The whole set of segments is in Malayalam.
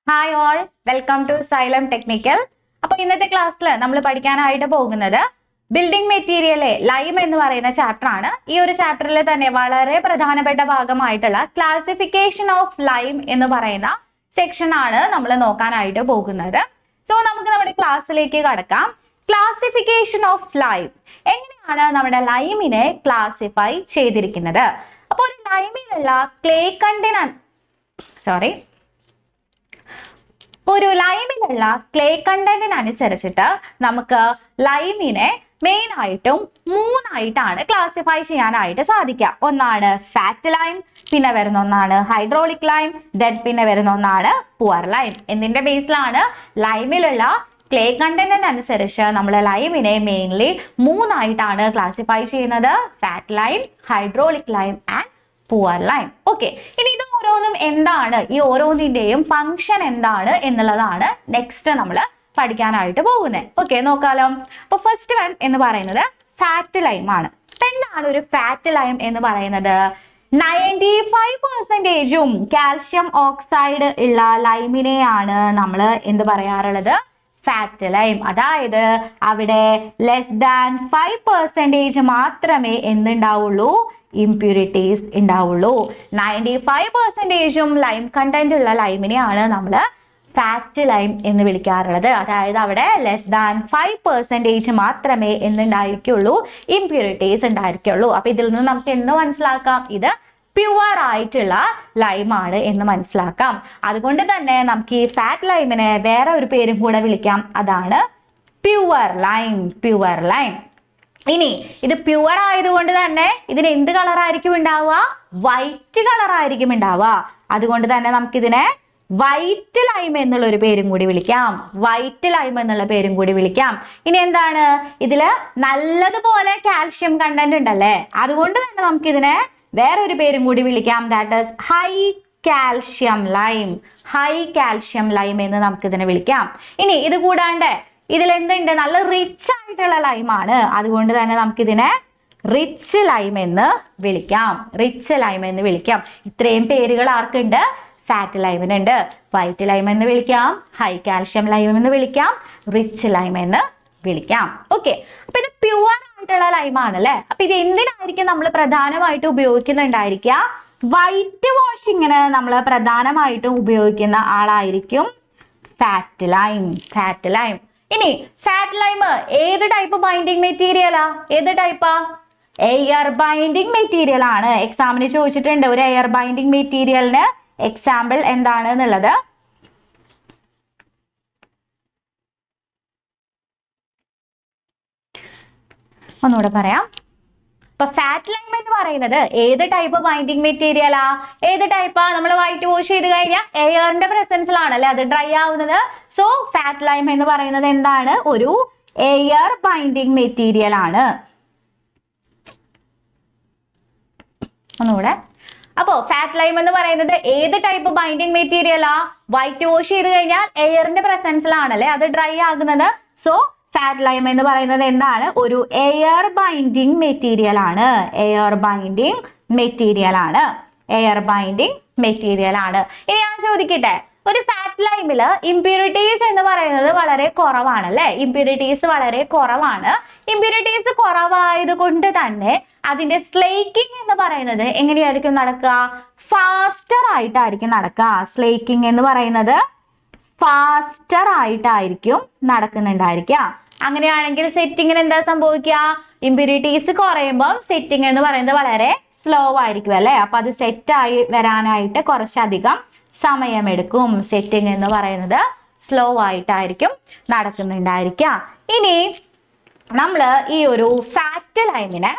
hi all welcome to Xylem technical അപ്പൊ ഇന്നത്തെ ക്ലാസ്സിൽ നമ്മൾ പഠിക്കാനായിട്ട് പോകുന്നത് ബിൽഡിംഗ് മെറ്റീരിയലെ ലൈം എന്ന് പറയുന്ന ചാപ്റ്റർ ആണ് ഈ ഒരു ചാപ്റ്ററിൽ തന്നെ വളരെ പ്രധാനപ്പെട്ട ഭാഗമായിട്ടുള്ള ക്ലാസിഫിക്കേഷൻ ഓഫ് ലൈം എന്ന് പറയുന്ന സെക്ഷൻ ആണ് നമ്മൾ നോക്കാനായിട്ട് പോകുന്നത് സോ നമുക്ക് നമ്മുടെ ക്ലാസ്സിലേക്ക് കടക്കാം ക്ലാസിഫിക്കേഷൻ ഓഫ് ലൈം എങ്ങനെയാണ് നമ്മുടെ ലൈമിനെ ക്ലാസിഫൈ ചെയ്തിരിക്കുന്നത് അപ്പോൾ ഒരു ലൈമിലുള്ള ക്ലേ കണ്ടിന സോറി ഒരു ലൈമിലുള്ള ക്ലേ കണ്ടന്റിനനുസരിച്ചിട്ട് നമുക്ക് ലൈമിനെ മെയിൻ ആയിട്ടും മൂന്നായിട്ടാണ് ക്ലാസിഫൈ ചെയ്യാനായിട്ട് സാധിക്കുക ഒന്നാണ് ഫാറ്റ് ലൈം പിന്നെ വരുന്ന ഒന്നാണ് ഹൈഡ്രോളിക് ലൈം ദെൻ പിന്നെ വരുന്ന ഒന്നാണ് പുവർ ലൈം എന്തിന്റെ ബേസിലാണ് ലൈമിലുള്ള ക്ലേ കണ്ടന്റിനനുസരിച്ച് നമ്മൾ ലൈമിനെ മെയിൻലി മൂന്നായിട്ടാണ് ക്ലാസിഫൈ ചെയ്യുന്നത് fat lime hydraulic lime and poor lime okay ഇനി ഇത് ഓരോന്നും എന്താണ് ഈ ഓരോന്നിന്റെയും ഫംഗ്ഷൻ എന്താണ് എന്നുള്ളതാണ് നെക്സ്റ്റ് നമ്മൾ പഠിക്കാനായിട്ട് പോകുന്നത് ഓക്കെ നോക്കാലോ അപ്പൊ ഫസ്റ്റ് വൺ എന്ന് പറയുന്നത് ഫാറ്റ് ലൈം ആണ് അപ്പൊ എന്താണ് ഒരു ഫാറ്റ് ലൈം എന്ന് പറയുന്നത് നയൻറ്റി ഫൈവ് പെർസെൻറ്റേജും കാൽഷ്യം ഓക്സൈഡ് ഉള്ള ലൈമിനെയാണ് നമ്മൾ എന്ത് പറയാറുള്ളത് ഫാറ്റ് ലൈം അതായത് അവിടെ ലെസ് ദാൻ ഫൈവ് പെർസെൻറ്റേജ് മാത്രമേ എന്തുണ്ടാവുള്ളൂ ഇംപ്യൂരിറ്റീസ് ഉണ്ടാവുള്ളൂ നയൻറ്റി ഫൈവ് പെർസെൻറ്റേജും ലൈം കണ്ടന്റ് ഉള്ള ലൈമിനെയാണ് നമ്മൾ ഫാറ്റ് ലൈം എന്ന് വിളിക്കാറുള്ളത് അതായത് അവിടെ ലെസ് ദാൻ ഫൈവ് പെർസെൻറ്റേജ് മാത്രമേ എന്തുണ്ടായിരിക്കുള്ളൂ ഇംപ്യൂരിറ്റീസ് ഉണ്ടായിരിക്കുള്ളൂ അപ്പൊ ഇതിൽ നിന്ന് നമുക്ക് എന്ത് മനസ്സിലാക്കാം ഇത് പ്യുവർ ആയിട്ടുള്ള ലൈമാണ് എന്ന് മനസ്സിലാക്കാം അതുകൊണ്ട് തന്നെ നമുക്ക് ഈ ഫാറ്റ് ലൈമിനെ വേറെ ഒരു പേരും കൂടെ വിളിക്കാം അതാണ് പ്യുവർ ലൈം പ്യുവർ ലൈം ഇനി ഇത് പ്യുവർ ആയതുകൊണ്ട് തന്നെ ഇതിന് എന്ത് കളർ ആയിരിക്കും ഉണ്ടാവുക വൈറ്റ് കളർ ആയിരിക്കും ഉണ്ടാവുക അതുകൊണ്ട് തന്നെ നമുക്കിതിനെ വൈറ്റ് ലൈം എന്നുള്ള ഒരു പേരും കൂടി വിളിക്കാം വൈറ്റ് ലൈം എന്നുള്ള പേരും കൂടി വിളിക്കാം ഇനി എന്താണ് ഇതില് നല്ലതുപോലെ കാൽഷ്യം കണ്ടന്റ് ഉണ്ടല്ലേ അതുകൊണ്ട് തന്നെ നമുക്കിതിനെ വേറൊരു പേരും കൂടി വിളിക്കാം that is high calcium lime high calcium lime എന്ന് നമുക്കിതിനെ വിളിക്കാം ഇനി ഇത് കൂടാണ്ട് ഇതിൽ എന്തുണ്ട് നല്ല റിച്ച് ആയിട്ടുള്ള ലൈമാണ് അതുകൊണ്ട് തന്നെ നമുക്കിതിനെ റിച്ച് ലൈം എന്ന് വിളിക്കാം റിച്ച് ലൈം എന്ന് വിളിക്കാം ഇത്രയും പേരുകൾ ആർക്കുണ്ട് ഫാറ്റ് ലൈമിനുണ്ട് വൈറ്റ് ലൈം എന്ന് വിളിക്കാം ഹൈ കാൽഷ്യം ലൈം എന്ന് വിളിക്കാം റിച്ച് ലൈം എന്ന് വിളിക്കാം ഓക്കെ അപ്പൊ ഇത് പ്യുവർ ആയിട്ടുള്ള ലൈമാണ് അല്ലെ അപ്പൊ ഇത് എന്തിനായിരിക്കും നമ്മൾ പ്രധാനമായിട്ട് ഉപയോഗിക്കുന്നുണ്ടായിരിക്കുക വൈറ്റ് വാഷിങ്ങിന് നമ്മൾ പ്രധാനമായിട്ടും ഉപയോഗിക്കുന്ന ആളായിരിക്കും ഫാറ്റ് ലൈം ഫാറ്റ് ലൈം ഇനി ഫാറ്റ് ലൈം ഏത് ടൈപ്പ് ബൈൻഡിങ് മെറ്റീരിയലാ ഏത് ടൈപ്പാ എയർ ബൈൻഡിങ് മെറ്റീരിയൽ ആണ് എക്സാമിന് ചോദിച്ചിട്ടുണ്ട് ഒരു എയർ ബൈൻഡിങ് മെറ്റീരിയലിന് എക്സാമ്പിൾ എന്താണ് എന്നുള്ളത് ഒന്നുകൂടെ പറയാം ഇപ്പൊ ഫാറ്റ് ലൈം എന്ന് പറയുന്നത് ഏത് ടൈപ്പ് ബൈൻഡിങ് മെറ്റീരിയലാ ഏത് ടൈപ്പാ നമ്മൾ വൈറ്റ് വാഷ് ചെയ്ത് കഴിഞ്ഞാൽ എയറിന്റെ പ്രസൻസിലാണല്ലേ അത് ഡ്രൈ ആവുന്നത് സോ ഫാറ്റ് ലൈം എന്ന് പറയുന്നത് എന്താണ് ഒരു എയർ ബൈൻഡിങ് മെറ്റീരിയൽ ആണ് ഒന്നുകൂടെ അപ്പോ ഫാറ്റ് ലൈം എന്ന് പറയുന്നത് ഏത് ടൈപ്പ് ബൈൻഡിങ് മെറ്റീരിയലാ വൈറ്റ് വാഷ് ചെയ്ത് കഴിഞ്ഞാൽ എയറിന്റെ പ്രസൻസിലാണല്ലേ അത് ഡ്രൈ ആകുന്നത് സോ ഫാറ്റ് ലൈം എന്ന് പറയുന്നത് എന്താണ് ഒരു എയർ ബൈൻഡിങ് മെറ്റീരിയൽ ആണ് എയർ ബൈൻഡിങ് മെറ്റീരിയൽ ആണ് എയർ ബൈൻഡിങ് മെറ്റീരിയൽ ആണ് ഇനി ഞാൻ ചോദിക്കട്ടെ ഒരു ഫാറ്റ് ലൈമില് ഇമ്പ്യൂരിറ്റീസ് എന്ന് പറയുന്നത് വളരെ കുറവാണ് അല്ലെ ഇമ്പ്യൂരിറ്റീസ് വളരെ കുറവാണ് ഇമ്പ്യൂരിറ്റീസ് കുറവായത് കൊണ്ട് തന്നെ അതിന്റെ സ്ലേക്കിംഗ് എന്ന് പറയുന്നത് എങ്ങനെയായിരിക്കും നടക്കുക ഫാസ്റ്റർ ആയിട്ടായിരിക്കും നടക്കുക സ്ലേക്കിംഗ് എന്ന് പറയുന്നത് ഫാസ്റ്റർ ആയിട്ടായിരിക്കും നടക്കുന്നുണ്ടായിരിക്കുക അങ്ങനെയാണെങ്കിൽ സെറ്റിങ്ങിന് എന്താ സംഭവിക്കുക ഇമ്പ്യൂരിറ്റീസ് കുറയുമ്പോൾ സെറ്റിംഗ് എന്ന് പറയുന്നത് വളരെ സ്ലോ ആയിരിക്കും അല്ലെ അപ്പൊ അത് സെറ്റ് ആയി വരാനായിട്ട് കുറച്ചധികം സമയമെടുക്കും സെറ്റിംഗ് എന്ന് പറയുന്നത് സ്ലോ ആയിട്ടായിരിക്കും നടക്കുന്നുണ്ടായിരിക്കുക ഇനി നമ്മൾ ഈ ഒരു ഫാറ്റ് ലൈമിനെ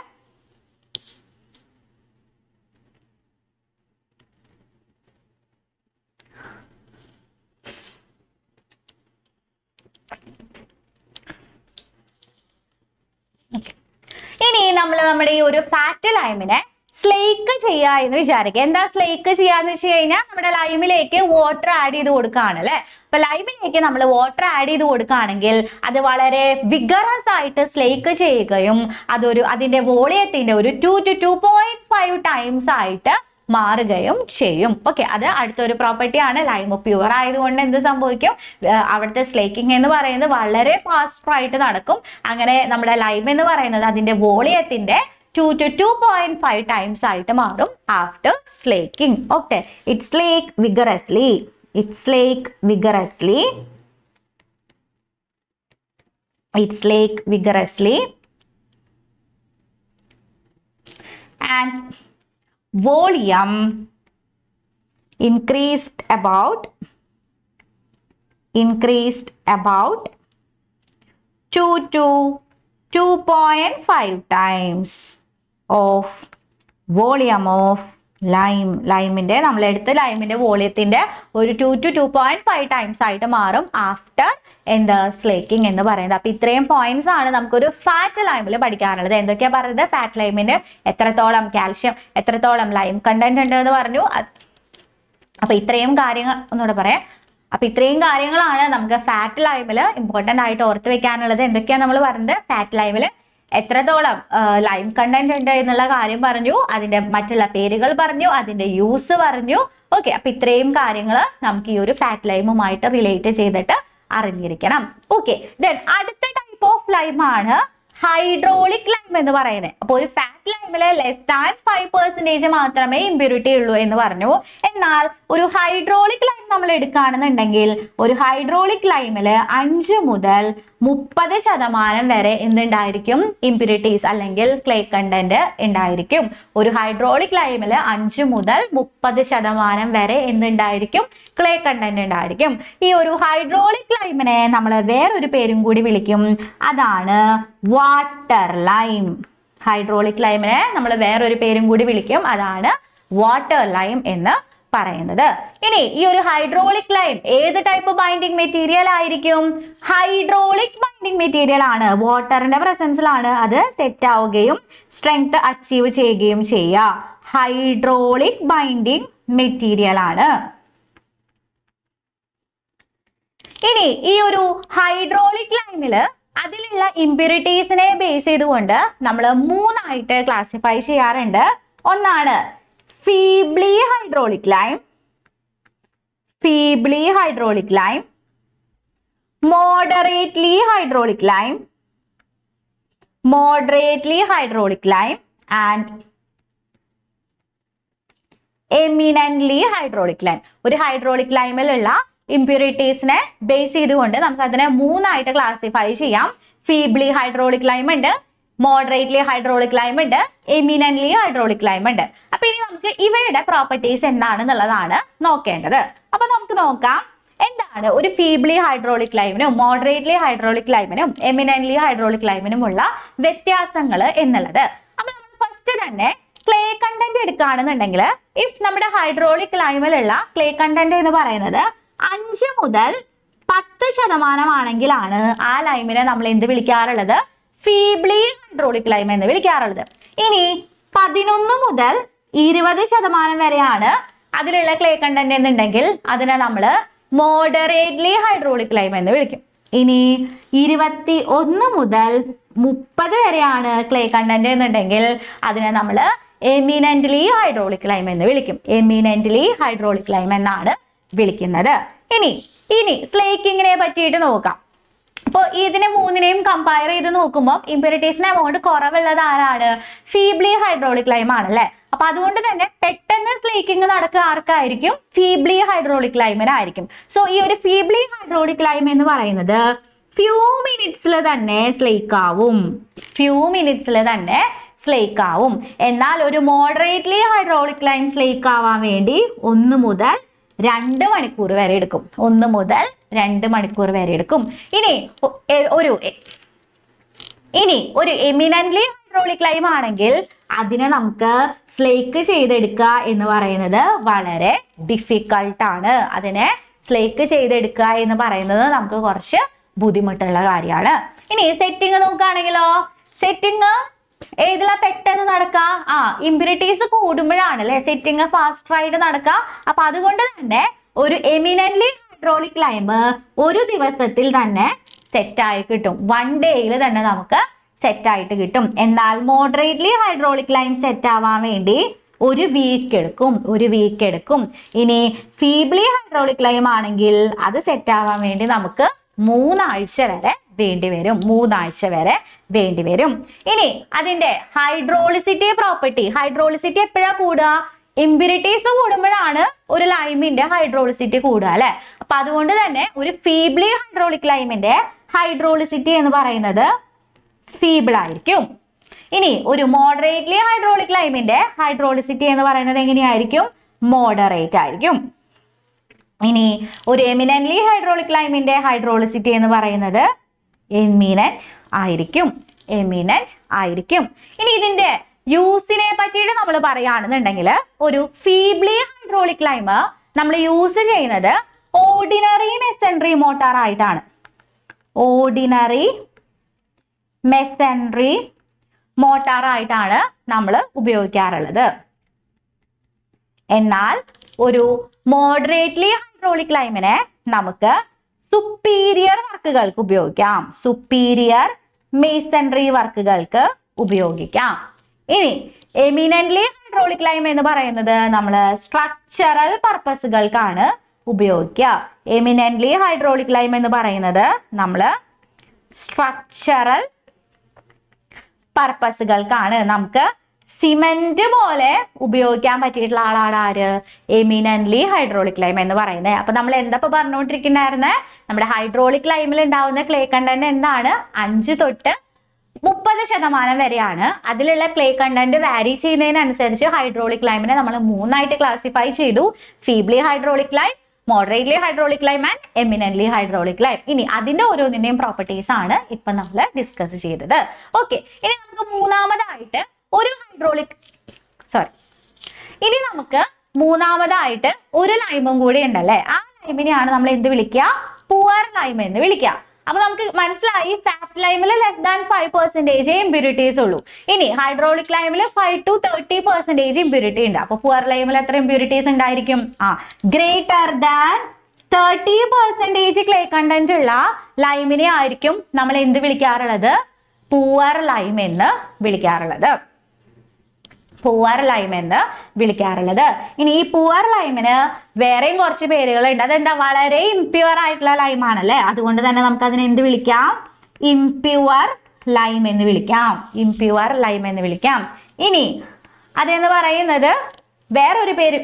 ഇനി നമ്മൾ നമ്മുടെ ഈ ഒരു ഫാറ്റ് ലൈമിനെ സ്ലേക്ക് ചെയ്യുക എന്ന് വിചാരിക്കുക എന്താ സ്ലേക്ക് ചെയ്യാന്ന് വെച്ച് കഴിഞ്ഞാൽ നമ്മുടെ ലൈമിലേക്ക് വാട്ടർ ആഡ് ചെയ്ത് കൊടുക്കുകയാണ് അല്ലെ അപ്പൊ ലൈമിലേക്ക് നമ്മൾ വാട്ടർ ആഡ് ചെയ്ത് കൊടുക്കുകയാണെങ്കിൽ അത് വളരെ വിഗറസ് ആയിട്ട് സ്ലേക്ക് ചെയ്യുകയും അതൊരു അതിന്റെ വോളിയത്തിന്റെ ഒരു two two two point five times ആയിട്ട് മാറുകയും ചെയ്യും ഓക്കെ അത് അടുത്തൊരു പ്രോപ്പർട്ടിയാണ് ലൈം പ്യുവർ ആയതുകൊണ്ട് എന്ത് സംഭവിക്കും ഏർ അവിടുത്തെ സ്ലേക്കിംഗ് എന്ന് പറയുന്നത് വളരെ ഫാസ്റ്റ് ആയിട്ട് നടക്കും അങ്ങനെ നമ്മുടെ ലൈം എന്ന് പറയുന്നത് അതിന്റെ വോളിയത്തിന്റെ two two two point five times ആയിട്ട് മാറും after slaking okay it slakes vigorously it slakes vigorously its lake vigorously and volume increased about increased about 2 to 2.5 times of volume of lime ലൈമിന്റെ നമ്മൾ എടുത്ത ലൈമിന്റെ വോളിയത്തിന്റെ ഒരു two two two point five times ആയിട്ട് മാറും ആഫ്റ്റർ എന്ത് സ്ലേക്കിംഗ് എന്ന് പറയുന്നത് അപ്പൊ ഇത്രയും പോയിന്റ്സ് ആണ് നമുക്കൊരു ഫാറ്റ് ലൈമിൽ പഠിക്കാനുള്ളത് എന്തൊക്കെയാ പറയുന്നത് ഫാറ്റ് ലൈമിന് എത്രത്തോളം കാൽഷ്യം എത്രത്തോളം ലൈം കണ്ടന്റ് ഉണ്ട് എന്ന് പറഞ്ഞു അത് അപ്പൊ ഇത്രയും കാര്യങ്ങൾ ഒന്നുകൂടെ പറയാം അപ്പൊ ഇത്രയും കാര്യങ്ങളാണ് നമുക്ക് ഫാറ്റ് ലൈമിൽ ഇമ്പോർട്ടന്റ് ആയിട്ട് ഓർത്ത് വെക്കാനുള്ളത് എന്തൊക്കെയാണ് നമ്മൾ പറഞ്ഞത് ഫാറ്റ് ലൈമിൽ എത്രത്തോളം ലൈം കണ്ടന്റ് ഉണ്ട് എന്നുള്ള കാര്യം പറഞ്ഞു അതിന്റെ മറ്റുള്ള പേരുകൾ പറഞ്ഞു അതിന്റെ യൂസ് പറഞ്ഞു ഓക്കെ അപ്പൊ ഇത്രയും കാര്യങ്ങൾ നമുക്ക് ഈ ഒരു ഫാറ്റ് ലൈമുമായിട്ട് റിലേറ്റ് ചെയ്തിട്ട് അറിഞ്ഞിരിക്കണം ഓക്കെ ദെൻ അടുത്ത ടൈപ്പ് ഓഫ് ലൈം ആണ് ഹൈഡ്രോളിക് ലൈം എന്ന് പറയുന്നത് അപ്പോൾ ഒരു ഫാറ്റ് ലൈമില് ലെസ് ദാൻ ഫൈവ് പെർസെന്റേജ് മാത്രമേ ഇമ്പ്യൂരിറ്റി ഉള്ളൂ എന്ന് പറഞ്ഞു എന്നാൽ ഒരു ഹൈഡ്രോളിക് ലൈം നമ്മൾ എടുക്കുകയാണെന്നുണ്ടെങ്കിൽ ഒരു ഹൈഡ്രോളിക് ലൈമില് അഞ്ച് മുതൽ മുപ്പത് ശതമാനം വരെ എന്തുണ്ടായിരിക്കും ഇമ്പ്യൂരിറ്റീസ് അല്ലെങ്കിൽ ക്ലേ കണ്ടന്റ് ഉണ്ടായിരിക്കും ഒരു ഹൈഡ്രോളിക് ലൈമില് അഞ്ച് മുതൽ മുപ്പത് ശതമാനം വരെ എന്തുണ്ടായിരിക്കും ക്ലേ കണ്ടന്റ് ഉണ്ടായിരിക്കും ഈ ഒരു ഹൈഡ്രോളിക് ലൈമിനെ നമ്മൾ വേറൊരു പേരും കൂടി വിളിക്കും അതാണ് വാട്ടർ ലൈം ഹൈഡ്രോളിക് ലൈമിനെ നമ്മൾ വേറൊരു പേരും കൂടി വിളിക്കും അതാണ് വാട്ടർ ലൈം എന്ന് പറയുന്നത് ഇനി ഈ ഒരു ഹൈഡ്രോളിക് ലൈം ഏത് ടൈപ്പ് ബൈൻഡിങ് മെറ്റീരിയൽ ആയിരിക്കും ഹൈഡ്രോളിക് ബൈൻഡിങ് മെറ്റീരിയൽ ആണ് വാട്ടറിന്റെ പ്രസൻസിലാണ് അത് സെറ്റ് ആവുകയും സ്ട്രെങ്ത് അച്ചീവ് ചെയ്യുകയും ചെയ്യുക ഹൈഡ്രോളിക് ബൈൻഡിങ് മെറ്റീരിയൽ ആണ് ഇനി ഈ ഒരു ഹൈഡ്രോളിക് ലൈമില് അതിലുള്ള ഇമ്പ്യൂരിറ്റീസിനെ ബേസ് ചെയ്തുകൊണ്ട് നമ്മൾ മൂന്നായിട്ട് ക്ലാസിഫൈ ചെയ്യാറുണ്ട് ഒന്നാണ് feebly hydraulic lime feebly hydraulic lime moderately hydraulic lime moderately hydraulic lime and eminently hydraulic lime ഒരു ഹൈഡ്രോളിക് ലൈമിലുള്ള ഇമ്പ്യൂരിറ്റീസിനെ ബേസ് ചെയ്തുകൊണ്ട് നമുക്ക് അതിനെ മൂന്നായിട്ട് ക്ലാസിഫൈ ചെയ്യാം ഫീബ്ലി ഹൈഡ്രോളിക് ലൈം ഉണ്ട് മോഡറേറ്റ്ലി ഹൈഡ്രോളിക് ലൈം ഉണ്ട് എമിനന്റ്ലി ഹൈഡ്രോളിക് ലൈം ഉണ്ട് അപ്പൊ ഇനി നമുക്ക് ഇവയുടെ പ്രോപ്പർട്ടീസ് എന്താണെന്നുള്ളതാണ് നോക്കേണ്ടത് അപ്പൊ നമുക്ക് നോക്കാം എന്താണ് ഒരു ഫീബ്ലി ഹൈഡ്രോളിക് ലൈമിനും മോഡറേറ്റ്ലി ഹൈഡ്രോളിക് ലൈമിനും എമിനന്റ്ലി ഹൈഡ്രോളിക് ലൈമിനുമുള്ള വ്യത്യാസങ്ങൾ എന്നുള്ളത് അപ്പൊ നമ്മൾ ഫസ്റ്റ് തന്നെ ക്ലേ കണ്ടന്റ് എടുക്കുകയാണെന്നുണ്ടെങ്കിൽ ഇഫ് നമ്മുടെ ഹൈഡ്രോളിക് ലൈമിലുള്ള ക്ലേ കണ്ടന്റ് എന്ന് പറയുന്നത് അഞ്ച് മുതൽ പത്ത് ശതമാനമാണെങ്കിലാണ് ആ ലൈമിനെ നമ്മൾ എന്ത് വിളിക്കാറുള്ളത് ഫീബ്ലി ഹൈഡ്രോളിക് ലൈം എന്ന് വിളിക്കാറുള്ളത് ഇനി പതിനൊന്ന് മുതൽ ഇരുപത് ശതമാനം വരെയാണ് അതിലുള്ള ക്ലേ കണ്ടന്റ് എന്നുണ്ടെങ്കിൽ അതിനെ നമ്മൾ മോഡറേറ്റ്ലി ഹൈഡ്രോളിക് ലൈം എന്ന് വിളിക്കും ഇനി ഇരുപത്തി ഒന്ന് മുതൽ മുപ്പത് വരെയാണ് ക്ലേ കണ്ടന്റ് എന്നുണ്ടെങ്കിൽ അതിനെ നമ്മൾ എമിനന്റ്ലി ഹൈഡ്രോളിക് ലൈം എന്ന് വിളിക്കും എമിനന്റ്ലി ഹൈഡ്രോളിക് ലൈം എന്നാണ് വിളിക്കുന്നത് ഇനി ഇനി സ്ലേക്കിങ്ങിനെ പറ്റിയിട്ട് നോക്കാം അപ്പോൾ ഇതിനെ മൂന്നിനെയും കമ്പയർ ചെയ്ത് നോക്കുമ്പോൾ ഇമ്പ്യൂരിറ്റീസിന് എമൗണ്ട് കുറവുള്ളത് ആരാണ് ഫീബ്ലി ഹൈഡ്രോളിക് ലൈം ആണല്ലേ അപ്പൊ അതുകൊണ്ട് തന്നെ പെട്ടെന്ന് സ്ലേക്കിംഗ് നടക്കുക ആർക്കായിരിക്കും ഫീബ്ലി ഹൈഡ്രോളിക് ലൈമിനായിരിക്കും സോ ഈ ഒരു ഫീബ്ലി ഹൈഡ്രോളിക് ലൈം എന്ന് പറയുന്നത് ഫ്യൂ മിനിറ്റ്സിൽ തന്നെ സ്ലേക്ക് ആവും ഫ്യൂ മിനിറ്റ്സിൽ തന്നെ സ്ലേക്ക് ആവും എന്നാൽ ഒരു മോഡറേറ്റ്ലി ഹൈഡ്രോളിക് ലൈം സ്ലേക്ക് ആവാൻ വേണ്ടി ഒന്ന് മുതൽ രണ്ട് മണിക്കൂർ വരെ എടുക്കും ഒന്ന് മുതൽ രണ്ട് മണിക്കൂർ വരെ എടുക്കും ഇനി ഒ- എ- ഒരു എ- ഇനി ഒരു എമിനന്റ്ലി ഹൈഡ്രോളിക് ലൈം ആണെങ്കിൽ അതിനെ നമുക്ക് സ്ലേക്ക് ചെയ്തെടുക്കുക എന്ന് പറയുന്നത് വളരെ ഡിഫിക്കൾട്ട് ആണ് അതിനെ സ്ലേക്ക് ചെയ്തെടുക്കുക എന്ന് പറയുന്നത് നമുക്ക് കുറച്ച് ബുദ്ധിമുട്ടുള്ള കാര്യമാണ് ഇനി സെറ്റിംഗ് നോക്കുകയാണെങ്കിലോ സെറ്റിംഗ് ഏതിലാ പെട്ടെന്ന് നടക്കുക ആ ഇമ്പ്യൂരിറ്റീസ് കൂടുമ്പോഴാണ് അല്ലെ സെറ്റിംഗ് ഫാസ്റ്റ് ആയിട്ട് നടക്കുക അപ്പൊ അതുകൊണ്ട് തന്നെ ഒരു എമിനന്റ്ലി ഹൈഡ്രോളിക് ലൈം ഒരു ദിവസത്തിൽ തന്നെ സെറ്റ് ആയി കിട്ടും വൺ ഡേയിൽ തന്നെ നമുക്ക് സെറ്റ് ആയിട്ട് കിട്ടും എന്നാൽ മോഡറേറ്റ്ലി ഹൈഡ്രോളിക് ലൈം സെറ്റ് ആവാൻ വേണ്ടി ഒരു വീക്ക് എടുക്കും ഒരു വീക്ക് എടുക്കും ഇനി ഫീബ്ലി ഹൈഡ്രോളിക് ലൈം ആണെങ്കിൽ അത് സെറ്റ് ആവാൻ വേണ്ടി നമുക്ക് മൂന്നാഴ്ച വരെ വേണ്ടി വരും മൂന്നാഴ്ച വരെ വേണ്ടി വരും ഇനി അതിന്റെ ഹൈഡ്രോളിസിറ്റി പ്രോപ്പർട്ടി ഹൈഡ്രോളിസിറ്റി എപ്പോഴാ കൂടുക ഇമ്പ്യൂരിറ്റീസ് കൂടുമ്പോഴാണ് ഒരു ലൈമിന്റെ ഹൈഡ്രോളിസിറ്റി കൂടുക അല്ലെ അപ്പൊ അതുകൊണ്ട് തന്നെ ഒരു ഫീബ്ലി ഹൈഡ്രോളിക് ലൈമിന്റെ ഹൈഡ്രോളിസിറ്റി എന്ന് പറയുന്നത് ഫീബിൾ ആയിരിക്കും ഇനി ഒരു മോഡറേറ്റ്ലി ഹൈഡ്രോളിക് ലൈമിന്റെ ഹൈഡ്രോളിസിറ്റി എന്ന് പറയുന്നത് എങ്ങനെയായിരിക്കും മോഡറേറ്റ് ആയിരിക്കും ഇനി ഒരു എമിനന്റ്ലി ഹൈഡ്രോളിക് ലൈമിന്റെ ഹൈഡ്രോളിസിറ്റി എന്ന് പറയുന്നത് എമിനന്റ് ആയിരിക്കും എമിനന്റ് ആയിരിക്കും ഇനി ഇതിന്റെ യൂസിനെ പറ്റിയിട്ട് നമ്മൾ പറയുകയാണെന്നുണ്ടെങ്കിൽ ഒരു ഫീബ്ലി ഹൈഡ്രോളിക് ലൈം നമ്മൾ യൂസ് ചെയ്യുന്നത് ഓർഡിനറി മെസൻട്രി മോട്ടാർ ആയിട്ടാണ് ഓർഡിനറി മെസൻട്രി മോട്ടാർ ആയിട്ടാണ് നമ്മൾ ഉപയോഗിക്കാറുള്ളത് എന്നാൽ ഒരു മോഡറേറ്റ്ലി ഹൈഡ്രോളിക് ലൈമിനെ നമുക്ക് സുപ്പീരിയർ വർക്കുകൾക്ക് ഉപയോഗിക്കാം സുപ്പീരിയർ മേസൺറി വർക്കുകൾക്ക് ഉപയോഗിക്കാം ഇനി എമിനന്റ്ലി ഹൈഡ്രോളിക് ലൈം എന്ന് പറയുന്നത് നമ്മൾ സ്ട്രക്ചറൽ പർപ്പസുകൾക്കാണ് ഉപയോഗിക്കുക എമിനന്റ്ലി ഹൈഡ്രോളിക് ലൈം എന്ന് പറയുന്നത് നമ്മൾ സ്ട്രക്ചറൽ പർപ്പസുകൾക്കാണ് നമുക്ക് സിമെന്റ് പോലെ ഉപയോഗിക്കാൻ പറ്റിയിട്ടുള്ള ആളാണ് ആര് എമിനന്റ്ലി ഹൈഡ്രോളിക് ലൈം എന്ന് പറയുന്നത് അപ്പൊ നമ്മൾ എന്താ ഇപ്പൊ പറഞ്ഞുകൊണ്ടിരിക്കുന്നായിരുന്നേ നമ്മുടെ ഹൈഡ്രോളിക് ലൈമിൽ ഉണ്ടാവുന്ന ക്ലേ കണ്ടന്റ് എന്താണ് അഞ്ച് തൊട്ട് മുപ്പത് ശതമാനം വരെയാണ് അതിലുള്ള ക്ലേ കണ്ടന്റ് വാരി ചെയ്യുന്നതിനനുസരിച്ച് ഹൈഡ്രോളിക് ലൈമിനെ നമ്മൾ മൂന്നായിട്ട് ക്ലാസിഫൈ ചെയ്തു feebly hydraulic lime moderately hydraulic lime and eminently hydraulic lime ഇനി അതിന്റെ ഓരോന്നിന്റെയും പ്രോപ്പർട്ടീസ് ആണ് ഇപ്പൊ നമ്മൾ ഡിസ്കസ് ചെയ്തത് ഓക്കെ ഇനി നമുക്ക് മൂന്നാമതായിട്ട് ഒരു ഹൈഡ്രോളിക് സോറി ഇനി നമുക്ക് മൂന്നാമതായിട്ട് ഒരു ലൈമും കൂടി ഉണ്ടല്ലേ ആ ലൈമിനെയാണ് നമ്മൾ എന്ത് വിളിക്കുക പുവർ ലൈം എന്ന് വിളിക്കുക അപ്പൊ നമുക്ക് മനസ്സിലായി ഫാറ്റ് ലൈമിൽ less than five percentage impurities ഉള്ളൂ ഇനി ഹൈഡ്രോളിക് ലൈമിൽ five to thirty percentage impurity ഉണ്ട് അപ്പൊ പുവർ ലൈമിൽ എത്ര ഇമ്പ്യൂരിറ്റീസ് ഉണ്ടായിരിക്കും ആ greater than thirty percentage clay content ഉള്ള ലൈമിനെ ആയിരിക്കും നമ്മൾ എന്ത് വിളിക്കാറുള്ളത് പുവർ ലൈം എന്ന് വിളിക്കാറുള്ളത് പൂവർ ലൈം എന്ന് വിളിക്കാറുള്ളത് ഇനി ഈ പൂവർ ലൈമിന് വേറെയും കുറച്ച് പേരുകളുണ്ട് അതെന്താ വളരെ ഇംപ്യുവർ ആയിട്ടുള്ള ലൈം ആണല്ലേ അതുകൊണ്ട് തന്നെ നമുക്ക് അതിനെ എന്ത് വിളിക്കാം ഇംപ്യുവർ ലൈം എന്ന് വിളിക്കാം ഇംപ്യുവർ ലൈം എന്ന് വിളിക്കാം ഇനി അതെന്ന് പറയുന്നത് വേറൊരു പേര്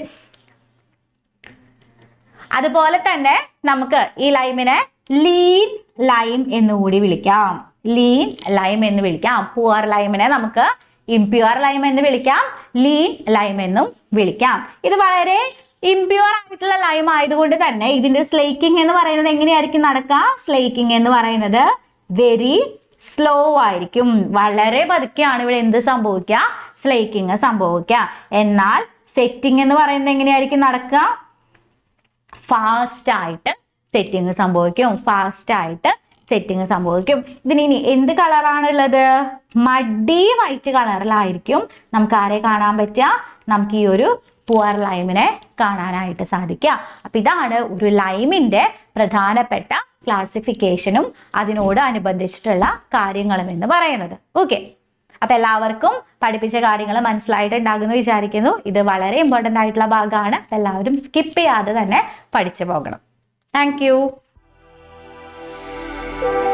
അതുപോലെ തന്നെ നമുക്ക് ഈ ലൈമിനെ ലീൻ ലൈം എന്നുകൂടി വിളിക്കാം ലീൻ ലൈം എന്ന് വിളിക്കാം പുവർ ലൈമിനെ നമുക്ക് ഇംപ്യുവർ ലൈം എന്ന് വിളിക്കാം ലീൻ ലൈം എന്നും വിളിക്കാം ഇത് വളരെ ഇംപ്യുവർ ആയിട്ടുള്ള ലൈം ആയതുകൊണ്ട് തന്നെ ഇതിന്റെ സ്ലേക്കിംഗ് എന്ന് പറയുന്നത് എങ്ങനെയായിരിക്കും നടക്കുക സ്ലേക്കിംഗ് എന്ന് പറയുന്നത് വെരി സ്ലോ ആയിരിക്കും വളരെ പതുക്കെയാണ് ഇവിടെ എന്ത് സംഭവിക്കുക സ്ലേക്കിംഗ് സംഭവിക്കുക എന്നാൽ സെറ്റിംഗ് എന്ന് പറയുന്നത് എങ്ങനെയായിരിക്കും നടക്കുക ഫാസ്റ്റ് ആയിട്ട് സെറ്റിംഗ് സംഭവിക്കും ഫാസ്റ്റ് ആയിട്ട് സെറ്റിംഗ് സംഭവിക്കും ഇതിന് ഇനി എന്ത് കളറാണുള്ളത് മഡി വൈറ്റ് കളറിലായിരിക്കും നമുക്ക് ആരെ കാണാൻ പറ്റുക നമുക്ക് ഈ ഒരു പുവർ ലൈമിനെ കാണാനായിട്ട് സാധിക്കുക അപ്പൊ ഇതാണ് ഒരു ലൈമിന്റെ പ്രധാനപ്പെട്ട ക്ലാസിഫിക്കേഷനും അതിനോട് അനുബന്ധിച്ചിട്ടുള്ള കാര്യങ്ങളും എന്ന് പറയുന്നത് ഓക്കെ അപ്പൊ എല്ലാവർക്കും പഠിപ്പിച്ച കാര്യങ്ങൾ മനസ്സിലായിട്ടുണ്ടാകുമെന്ന് വിചാരിക്കുന്നു ഇത് വളരെ ഇമ്പോർട്ടൻ്റ് ആയിട്ടുള്ള ഭാഗമാണ് അപ്പൊ എല്ലാവരും സ്കിപ്പ് ചെയ്യാതെ തന്നെ പഠിച്ചു പോകണം താങ്ക്